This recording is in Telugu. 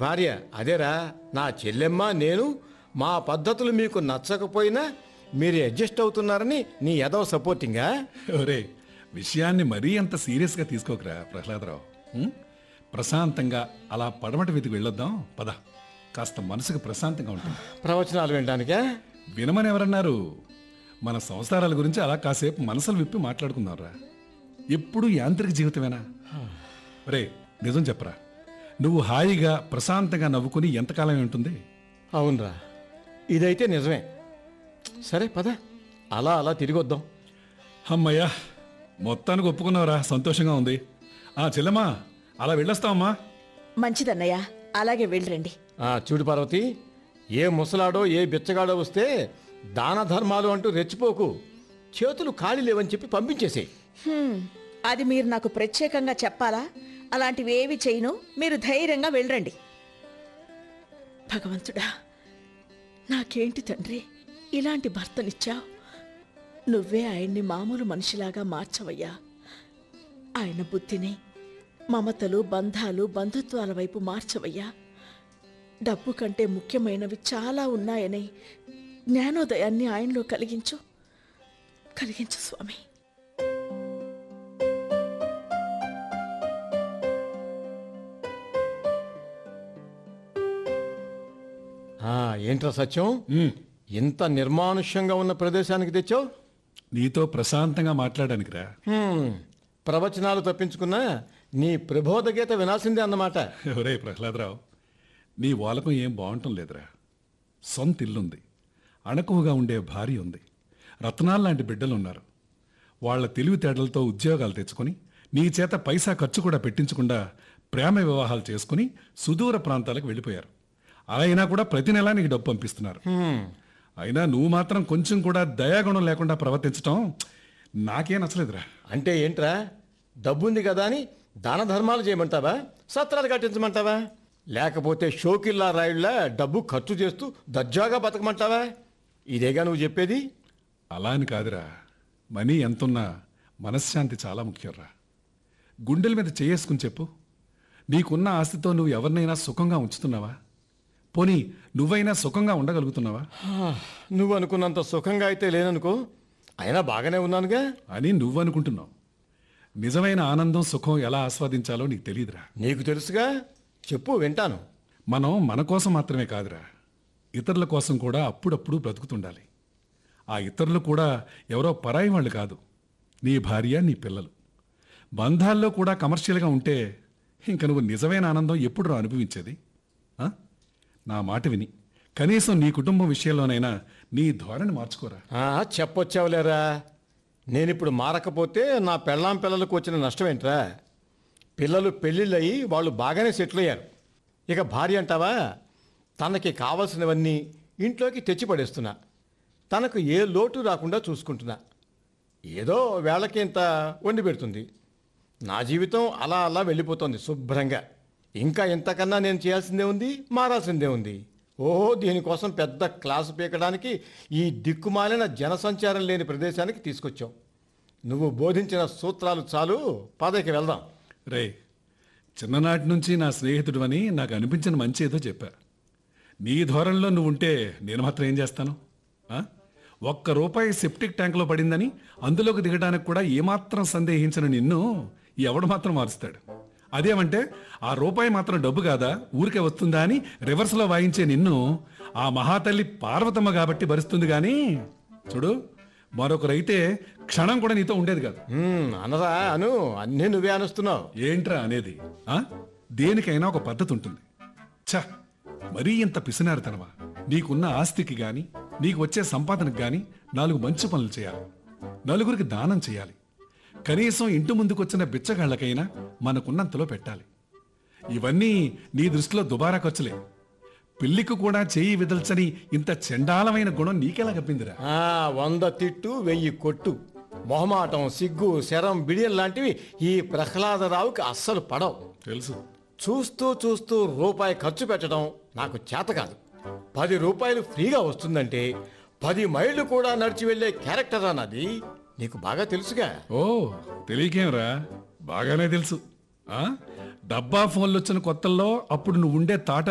భార్య అదేరా నా చెల్లెమ్మ నేను మా పద్ధతులు మీకు నచ్చకపోయినా మీరు అడ్జస్ట్ అవుతున్నారని నీ ఎదవ సపోర్టింగా ఒరే విషయాన్ని మరీ అంత సీరియస్గా తీసుకోకరా ప్రహ్లాదరావు ఉం? ప్రశాంతంగా అలా పడమటి వీధికి వెళ్ళొద్దాం పద కాస్త మనసుకు ప్రశాంతంగా ఉంటుంది ప్రవచనాలు వినడానికా వినమని ఎవరన్నారు మన సంసారాల గురించి అలా కాసేపు మనసులు విప్పి మాట్లాడుకుందాంరా ఎప్పుడు యాంత్రిక జీవితమేనా రే నిజం చెప్పరా నువ్వు హాయిగా ప్రశాంతంగా నవ్వుకుని ఎంతకాలం ఉంటుంది అవునరా ఇదైతే నిజమే సరే పద అలా అలా తిరిగి వద్దాం అమ్మయ్యా మొత్తానికి ఒప్పుకున్నావురా సంతోషంగా ఉంది ఆ చెల్లెమ్మా అలా వెళ్ళొస్తావమ్మా మంచిదన్నయ్య అలాగే వెళ్ళరండి ఆ, చూడు పార్వతి ఏ ముసలాడో ఏ బిచ్చగాడో వస్తే దాన ధర్మాలు అంటూ రెచ్చిపోకు చేతులు ఖాళీ లేవని చెప్పి పంపించేసేయ్ హ్మ్, అది మీరు నాకు ప్రత్యేకంగా చెప్పాలా అలాంటివి ఏవి చేయను మీరు ధైర్యంగా వెళ్ళరండి భగవంతుడా నాకేంటి తండ్రి ఇలాంటి భర్తనిచ్చావు నువ్వే ఆయన్ని మామూలు మనిషిలాగా మార్చవయ్యా ఆయన బుద్ధిని మమతలు బంధాలు బంధుత్వాల వైపు మార్చవయ్యా డబ్బు కంటే ముఖ్యమైనవి చాలా ఉన్నాయని జ్ఞానోదయాన్ని ఆయనలో కలిగించు కలిగించు స్వామి ఆ, ఏంట్రా సత్యం ఉమ్, ఇంత నిర్మానుష్యంగా ఉన్న ప్రదేశానికి తెచ్చావు నీతో ప్రశాంతంగా మాట్లాడానికిరా హ్మ్, ప్రవచనాలు తప్పించుకున్నా నీ ప్రబోధ గీత వినాల్సిందే అన్నమాట ఒరే ప్రహ్లాదరావు నీ వాలకం ఏం బాగుంటం లేదురా సొంత ఇల్లుంది అణకువగా ఉండే భార్య ఉంది రత్నాలు లాంటి బిడ్డలు ఉన్నారు వాళ్ళ తెలివితేటలతో ఉద్యోగాలు తెచ్చుకొని నీ చేత పైసా ఖర్చు కూడా పెట్టించకుండా ప్రేమ వివాహాలు చేసుకుని సుదూర ప్రాంతాలకు వెళ్ళిపోయారు అలా అయినా కూడా ప్రతి నెలా నీకు డబ్బు పంపిస్తున్నారు హ్మ్, అయినా నువ్వు మాత్రం కొంచెం కూడా దయాగుణం లేకుండా ప్రవర్తించటం నాకేం నచ్చలేదురా అంటే ఏంట్రా డబ్బుంది కదా అని దాన ధర్మాలు చేయమంటావా సత్రాలు కట్టించమంటావా లేకపోతే షోకిల్లా రాయుళ్ళ డబ్బు ఖర్చు చేస్తూ దర్జాగా బతకమంటావా ఇదేగా నువ్వు చెప్పేది అలా అని కాదురా మనీ ఎంతున్నా మనశ్శాంతి చాలా ముఖ్యంరా గుండెల మీద చేసుకుని చెప్పు నీకున్న ఆస్తితో నువ్వు ఎవరినైనా సుఖంగా ఉంచుతున్నావా పోనీ నువ్వైనా సుఖంగా ఉండగలుగుతున్నావా హా, నువ్వు అనుకున్నంత సుఖంగా అయితే లేననుకో అయినా బాగానే ఉన్నానుగా అని నువ్వనుకుంటున్నావు నిజమైన ఆనందం సుఖం ఎలా ఆస్వాదించాలో నీకు తెలియదురా నీకు తెలుసుగా చెప్పు వింటాను మనం మన కోసం మాత్రమే కాదురా ఇతరుల కోసం కూడా అప్పుడప్పుడు బ్రతుకుతుండాలి ఆ ఇతరులు కూడా ఎవరో పరాయి వాళ్ళు కాదు నీ భార్య నీ పిల్లలు బంధాల్లో కూడా కమర్షియల్గా ఉంటే ఇంక నువ్వు నిజమైన ఆనందం ఎప్పుడు రా అనుభవించేది ఆ? నా మాట విని కనీసం నీ కుటుంబం విషయంలోనైనా నీ ధోరణి మార్చుకోరా ఆ, చెప్పొచ్చావులేరా నేనిప్పుడు మారకపోతే నా పెళ్ళాం పిల్లలకు వచ్చిన నష్టం ఏంట్రా పిల్లలు పెళ్ళిళ్ళయి వాళ్ళు బాగానే సెటిల్ అయ్యారు ఇక భార్య అంటావా తనకి కావలసినవన్నీ ఇంట్లోకి తెచ్చి పడేస్తున్నా తనకు ఏ లోటు రాకుండా చూసుకుంటున్నా ఏదో వేళకి ఇంత వండి పెడుతుంది నా జీవితం అలా అలా వెళ్ళిపోతుంది శుభ్రంగా ఇంకా ఇంతకన్నా నేను చేయాల్సిందే ఉంది మారాల్సిందే ఉంది ఓహో దీనికోసం పెద్ద క్లాసు పీకడానికి ఈ దిక్కుమాలిన జనసంచారం లేని ప్రదేశానికి తీసుకొచ్చావు నువ్వు బోధించిన సూత్రాలు చాలు పదకి వెళ్దాం రే చిన్ననాటి నుంచి నా స్నేహితుడు అని నాకు అనిపించిన మంచి ఏదో చెప్పా నీ ధోరణిలో నువ్వు ఉంటే నేను మాత్రం ఏం చేస్తాను ఆ? ఒక్క రూపాయి సెప్టిక్ ట్యాంక్లో పడిందని అందులోకి దిగడానికి కూడా ఏమాత్రం సందేహించిన నిన్ను ఎవడు మాత్రం మారుస్తాడు అదేమంటే ఆ రూపాయి మాత్రం డబ్బు కాదా ఊరికే వస్తుందా అని రివర్స్లో వాయించే నిన్ను ఆ మహాతల్లి పార్వతమ్మ కాబట్టి భరిస్తుంది కానీ చూడు మరొకరైతే క్షణం కూడా నీతో ఉండేది కాదు హ్మ్, అనరా అను అన్నీ నువ్వే అనుస్తున్నావు ఏంట్రా అనేది ఆ దేనికైనా ఒక పద్ధతి ఉంటుంది ఛ మరీ ఇంత పిసినారుతనవా నీకున్న ఆస్తికి గాని నీకు వచ్చే సంపాదనకు గాని నాలుగు మంచి పనులు చేయాలి నలుగురికి దానం చేయాలి కనీసం ఇంటి ముందుకు వచ్చిన బిచ్చగాళ్ళకైనా మనకున్నంతలో పెట్టాలి ఇవన్నీ నీ దృష్టిలో దుబారా ఖర్చులే పిల్లికి కూడా చేయి విదల్చని ఇంత చండాలమైన గుణం నీకెలా కప్పిందిరా ఆ, వంద తిట్టు వెయ్యి కొట్టు మొహమాటం సిగ్గు శరం బిడియం లాంటివి ఈ ప్రహ్లాదరావుకి అస్సలు పడవు తెలుసు చూస్తూ చూస్తూ రూపాయి ఖర్చు పెట్టడం నాకు చేత కాదు పది రూపాయలు ఫ్రీగా వస్తుందంటే పది మైళ్ళు కూడా నడిచి వెళ్ళే క్యారెక్టర్ అన్నది నీకు బాగా తెలుసుగా ఓ తెలియకేంరా బాగానే తెలుసు ఆ డబ్బా ఫోన్లు వచ్చిన కొత్తల్లో అప్పుడు నువ్వు ఉండే తాట